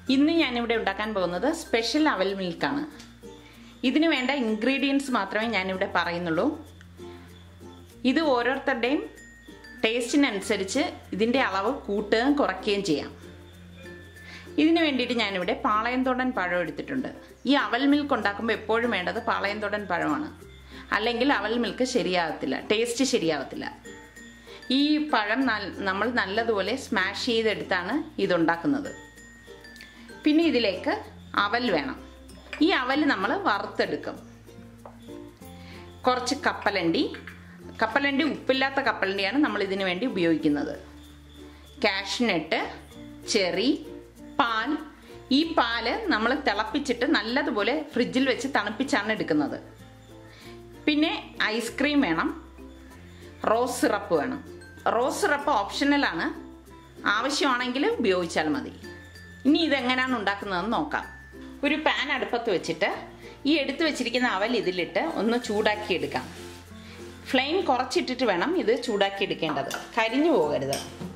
ഇന്ന് ഞാനിവിടെ ഉണ്ടാക്കാൻ പോകുന്നത് സ്പെഷ്യൽ അവൽ മിൽക്കാണ് ഇതിന് വേണ്ട ഇൻഗ്രീഡിയൻസ് മാത്രമേ ഞാനിവിടെ പറയുന്നുള്ളൂ ഇത് ഓരോരുത്തരുടെയും ടേസ്റ്റിനനുസരിച്ച് ഇതിൻ്റെ അളവ് കൂട്ടുകയും കുറയ്ക്കുകയും ചെയ്യാം ഇതിന് വേണ്ടിയിട്ട് ഞാനിവിടെ പാളയംതോടൻ പഴം എടുത്തിട്ടുണ്ട് ഈ അവൽ മിൽക്ക് ഉണ്ടാക്കുമ്പോൾ എപ്പോഴും വേണ്ടത് പാളയംതോടൻ പഴമാണ് അല്ലെങ്കിൽ അവൽ മിൽക്ക് ശരിയാകത്തില്ല ടേസ്റ്റ് ശരിയാകത്തില്ല ഈ പഴം നമ്മൾ നല്ലതുപോലെ സ്മാഷ് ചെയ്തെടുത്താണ് ഇതുണ്ടാക്കുന്നത് പിന്നെ ഇതിലേക്ക് അവൽ വേണം ഈ അവൽ നമ്മൾ വറുത്തെടുക്കും കുറച്ച് കപ്പലണ്ടി കപ്പലണ്ടി ഉപ്പില്ലാത്ത കപ്പലണ്ടിയാണ് നമ്മൾ ഇതിനു വേണ്ടി ഉപയോഗിക്കുന്നത് കാഷ്നട്ട് ചെറി പാൽ ഈ പാല് നമ്മൾ തിളപ്പിച്ചിട്ട് നല്ലതുപോലെ ഫ്രിഡ്ജിൽ വെച്ച് തണുപ്പിച്ചാണ് എടുക്കുന്നത് പിന്നെ ഐസ്ക്രീം വേണം റോസ് സിറപ്പ് വേണം റോസ് സിറപ്പ് ഓപ്ഷണലാണ് ആവശ്യമാണെങ്കിൽ ഉപയോഗിച്ചാൽ മതി ഇനി ഇതെങ്ങനെയാണ് ഉണ്ടാക്കുന്നതെന്ന് നോക്കാം ഒരു പാൻ അടുപ്പത്ത് വെച്ചിട്ട് ഈ എടുത്തു വെച്ചിരിക്കുന്ന അവൽ ഇതിലിട്ട് ഒന്ന് ചൂടാക്കി എടുക്കാം ഫ്ലെയിം കുറച്ചിട്ടിട്ട് വേണം ഇത് ചൂടാക്കി എടുക്കേണ്ടത് കരിഞ്ഞു പോകരുത്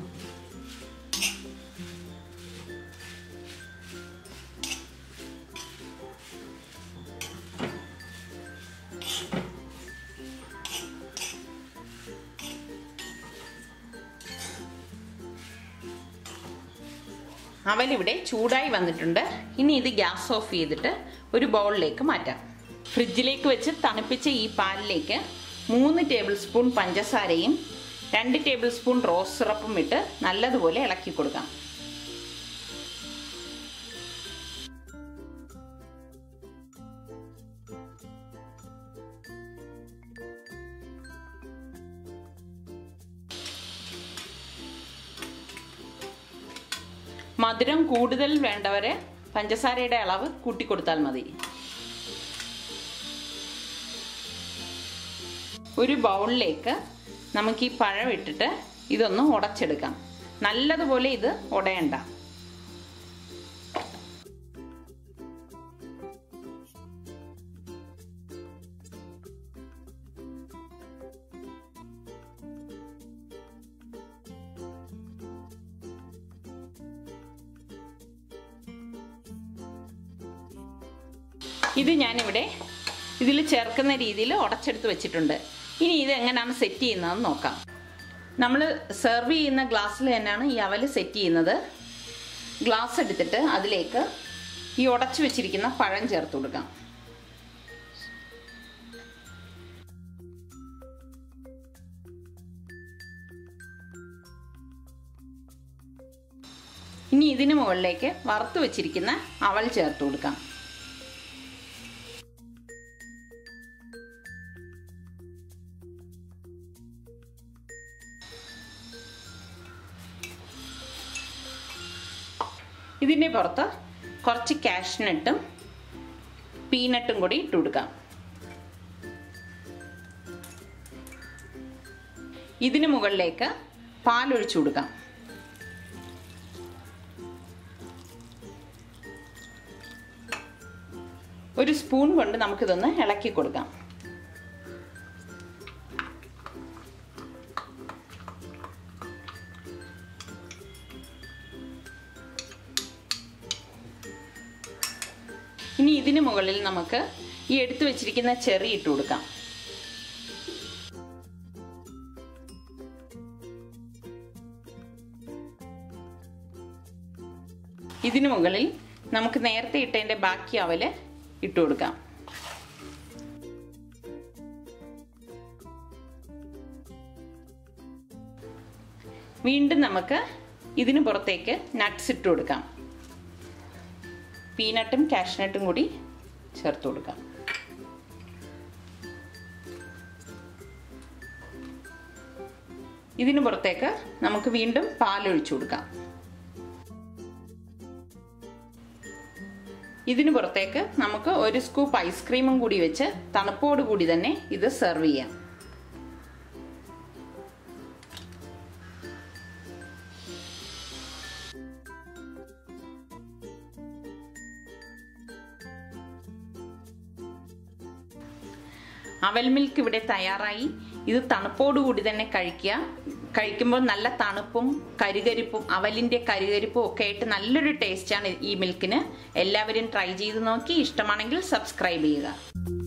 അവലിവിടെ ചൂടായി വന്നിട്ടുണ്ട് ഇനി ഇത് ഗ്യാസ് ഓഫ് ചെയ്തിട്ട് ഒരു ബൗളിലേക്ക് മാറ്റാം ഫ്രിഡ്ജിലേക്ക് വെച്ച് തണുപ്പിച്ച ഈ പാലിലേക്ക് മൂന്ന് ടേബിൾ സ്പൂൺ പഞ്ചസാരയും രണ്ട് ടേബിൾ സ്പൂൺ റോസ് സിറപ്പും ഇട്ട് നല്ലതുപോലെ ഇളക്കി കൊടുക്കാം മധുരം കൂടുതൽ വേണ്ടവരെ പഞ്ചസാരയുടെ അളവ് കൂട്ടിക്കൊടുത്താൽ മതി ഒരു ബൗളിലേക്ക് നമുക്ക് ഈ പഴം ഇട്ടിട്ട് ഇതൊന്ന് ഉടച്ചെടുക്കാം നല്ലതുപോലെ ഇത് ഉടയണ്ട ഇത് ഞാനിവിടെ ഇതിൽ ചേർക്കുന്ന രീതിയിൽ ഉടച്ചെടുത്ത് വെച്ചിട്ടുണ്ട് ഇനി ഇത് എങ്ങനെയാണ് സെറ്റ് ചെയ്യുന്നതെന്ന് നോക്കാം നമ്മൾ സെർവ് ചെയ്യുന്ന ഗ്ലാസ്സിൽ തന്നെയാണ് ഈ അവൽ സെറ്റ് ചെയ്യുന്നത് ഗ്ലാസ് എടുത്തിട്ട് അതിലേക്ക് ഈ ഉടച്ചു വെച്ചിരിക്കുന്ന പഴം ചേർത്ത് കൊടുക്കാം ഇനി ഇതിന് മുകളിലേക്ക് വറുത്ത് വെച്ചിരിക്കുന്ന അവൽ ചേർത്ത് കൊടുക്കാം ഇതിൻ്റെ പുറത്ത് കുറച്ച് കാഷ്നട്ടും പീനട്ടും കൂടി ഇട്ട് കൊടുക്കാം ഇതിന് മുകളിലേക്ക് പാലൊഴിച്ചു കൊടുക്കാം ഒരു സ്പൂൺ കൊണ്ട് നമുക്കിതൊന്ന് ഇളക്കി കൊടുക്കാം ഇനി ഇതിന് മുകളിൽ നമുക്ക് ഈ എടുത്തു വെച്ചിരിക്കുന്ന ചെറി ഇട്ട് കൊടുക്കാം ഇതിനു മുകളിൽ നമുക്ക് നേരത്തെ ഇട്ടതിന്റെ ബാക്കി അവല് ഇട്ട് കൊടുക്കാം വീണ്ടും നമുക്ക് ഇതിന് പുറത്തേക്ക് നട്ട്സ് ഇട്ട് കൊടുക്കാം പീനട്ടും കാഷ്നട്ടും കൂടി ചേർത്ത് കൊടുക്കാം ഇതിന് പുറത്തേക്ക് നമുക്ക് വീണ്ടും പാലൊഴിച്ചു കൊടുക്കാം ഇതിന് പുറത്തേക്ക് നമുക്ക് ഒരു സ്കൂപ്പ് ഐസ്ക്രീമും കൂടി വെച്ച് തണുപ്പോട് കൂടി തന്നെ ഇത് സെർവ് ചെയ്യാം അവൽ മിൽക്ക് ഇവിടെ തയ്യാറായി ഇത് തണുപ്പോടുകൂടി തന്നെ കഴിക്കുക കഴിക്കുമ്പോൾ നല്ല തണുപ്പും കരുകരിപ്പും അവലിൻ്റെ കരുകരിപ്പും ഒക്കെ ആയിട്ട് നല്ലൊരു ടേസ്റ്റാണ് ഈ മിൽക്കിന് എല്ലാവരും ട്രൈ ചെയ്ത് നോക്കി ഇഷ്ടമാണെങ്കിൽ സബ്സ്ക്രൈബ് ചെയ്യുക